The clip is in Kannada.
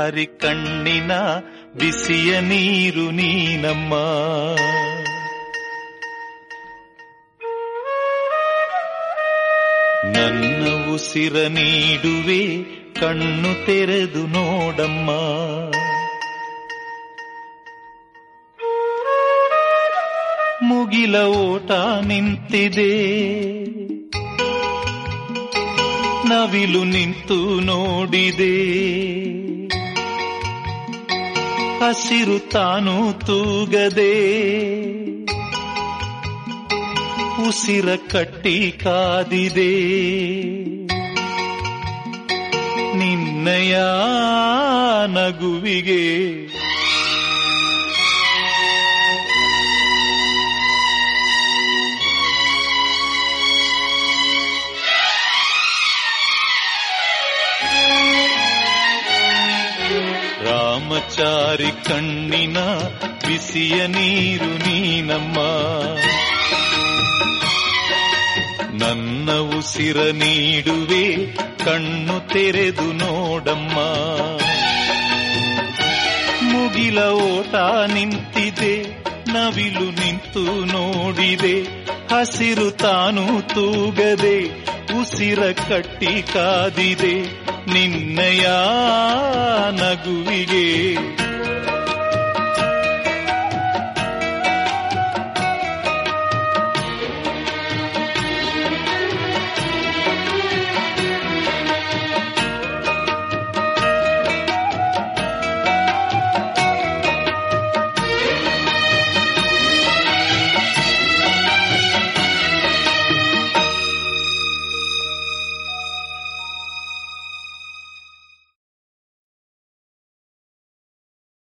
ಚಾರಿ ಕಣ್ಣಿನ ಬಿಸಿಯ ನೀರು ನೀನಮ್ಮ ನನ್ನ ಉಸಿರ ನೀಡುವೆ ಕಣ್ಣು ತೆರೆದು ನೋಡಮ್ಮ ಮುಗಿಲ ಓಟ ನಿಂತಿದೆ ನವಿಲು ನಿಂತು ನೋಡಿದೆ ಹಸಿರು ತಾನು ತೂಗದೆ ಉಸಿರ ಕಟ್ಟಿ ಕಾದಿದೆ ನಿನ್ನಯ ನಗುವಿಗೆ ರಾಮಚಾರಿ ಕಣ್ಣಿನ ಬಿಸಿಯ ನೀರು ನೀನಮ್ಮ ನನ್ನ ಉಸಿರ ನೀಡುವೆ ಕಣ್ಣು ತೆರೆದು ನೋಡಮ್ಮ ಮುಗಿಲ ಓಟ ನಿಂತಿದೆ ನವಿಲು ನಿಂತು ನೋಡಿದೆ ಹಸಿರು ತಾನು ತೂಗದೆ ಉಸಿರ ಕಟ್ಟಿ ಕಾದಿದೆ ನಿನ್ನಯ ನಗುವಿಗೆ